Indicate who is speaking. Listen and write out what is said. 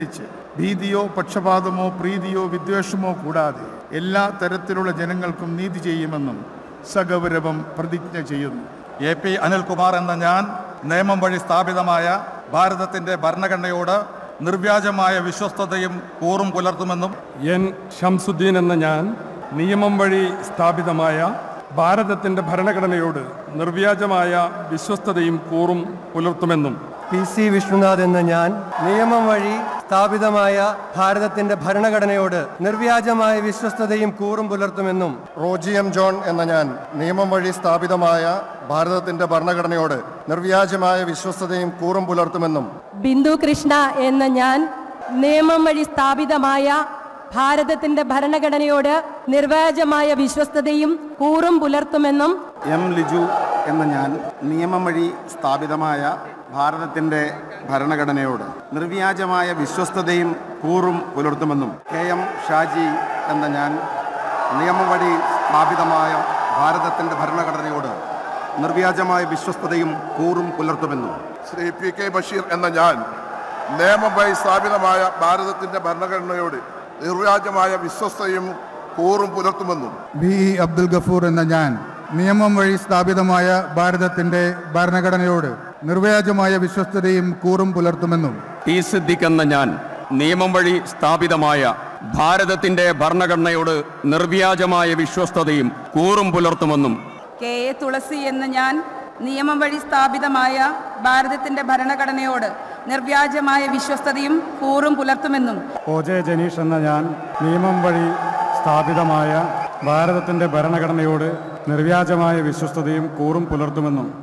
Speaker 1: ഭീതിയോ പക്ഷപാതമോ പ്രീതിയോ വിദ്വേഷമോ കൂടാതെ എല്ലാ തരത്തിലുള്ള ജനങ്ങൾക്കും നീതി ചെയ്യുമെന്നും സഗൗരവം പ്രതിജ്ഞ ചെയ്യുന്നു
Speaker 2: എ പി അനിൽകുമാർ എന്ന ഞാൻ നിയമം വഴി സ്ഥാപിതമായ ഭാരതത്തിന്റെ ഭരണഘടനയോട് നിർവ്യാജമായ വിശ്വസ്തതയും കൂറും പുലർത്തുമെന്നും
Speaker 3: എൻ ഷംസുദ്ദീൻ എന്ന ഞാൻ നിയമം വഴി സ്ഥാപിതമായ ഭാരതത്തിൻ്റെ ഭരണഘടനയോട് നിർവ്യാജമായ വിശ്വസ്തതയും കൂറും പുലർത്തുമെന്നും
Speaker 4: പി സി വിഷ്ണുനാഥ് എന്ന ഞാൻ നിയമം വഴി സ്ഥാപിതമായ ഭാരതത്തിന്റെ ഭരണഘടനയോട് നിർവ്യാജമായ വിശ്വസ്തതയും കൂറും പുലർത്തുമെന്നും
Speaker 5: റോജി എം ജോൺ എന്ന ഞാൻ നിയമം വഴി സ്ഥാപിതമായ ഭാരതത്തിന്റെ ഭരണഘടനയോട് നിർവ്യാജമായ വിശ്വസ്തതയും കൂറും പുലർത്തുമെന്നും
Speaker 6: ബിന്ദു കൃഷ്ണ എന്ന ഞാൻ നിയമം വഴി സ്ഥാപിതമായ ഭാരതത്തിന്റെ ഭരണഘടനയോട് നിർവാജമായ വിശ്വസ്തതയും കൂറും പുലർത്തുമെന്നും
Speaker 7: എം ലിജു എന്ന ഞാൻ നിയമം വഴി സ്ഥാപിതമായ ഭാരതത്തിൻ്റെ ഭരണഘടനയോട് നിർവ്യാജമായ വിശ്വസ്തതയും കൂറും പുലർത്തുമെന്നും കെ എം ഷാജി എന്ന ഞാൻ നിയമം വഴി സ്ഥാപിതമായ ഭാരതത്തിൻ്റെ ഭരണഘടനയോട് നിർവ്യാജമായ വിശ്വസ്തതയും കൂറും പുലർത്തുമെന്നും
Speaker 8: ശ്രീ പി കെ ബഷീർ എന്ന ഞാൻ നിയമം വഴി സ്ഥാപിതമായ ഭാരതത്തിന്റെ ഭരണഘടനയോട് നിർവ്യാജമായ വിശ്വസ്തയും കൂറും പുലർത്തുമെന്നും
Speaker 1: ബി ഇ അബ്ദുൽ ഗഫൂർ എന്ന ഞാൻ നിയമം വഴി സ്ഥാപിതമായ ഭാരതത്തിന്റെ ഭരണഘടനയോട് നിർവ്യാജമായ വിശ്വസ്തതയും കൂറും പുലർത്തുമെന്നും
Speaker 9: ടി സിദ്ദിഖ് എന്ന ഞാൻ നിയമം വഴി സ്ഥാപിതമായ ഭാരതത്തിന്റെ ഭരണഘടനയോട് നിർവ്യാജമായ വിശ്വസ്തതയും കൂറും പുലർത്തുമെന്നും
Speaker 10: കെ എ തുളസി എന്ന ഞാൻ നിയമം വഴി സ്ഥാപിതമായ ഭാരതത്തിന്റെ ഭരണഘടനയോട് നിർവ്യാജമായ വിശ്വസ്തതയും കൂറും പുലർത്തുമെന്നും
Speaker 3: ഒ ജെ ജനീഷ് എന്ന ഞാൻ നിയമം വഴി സ്ഥാപിതമായ ഭാരതത്തിൻ്റെ ഭരണഘടനയോട് നിർവ്യാജമായ വിശ്വസ്തതയും കൂറും പുലർത്തുമെന്നും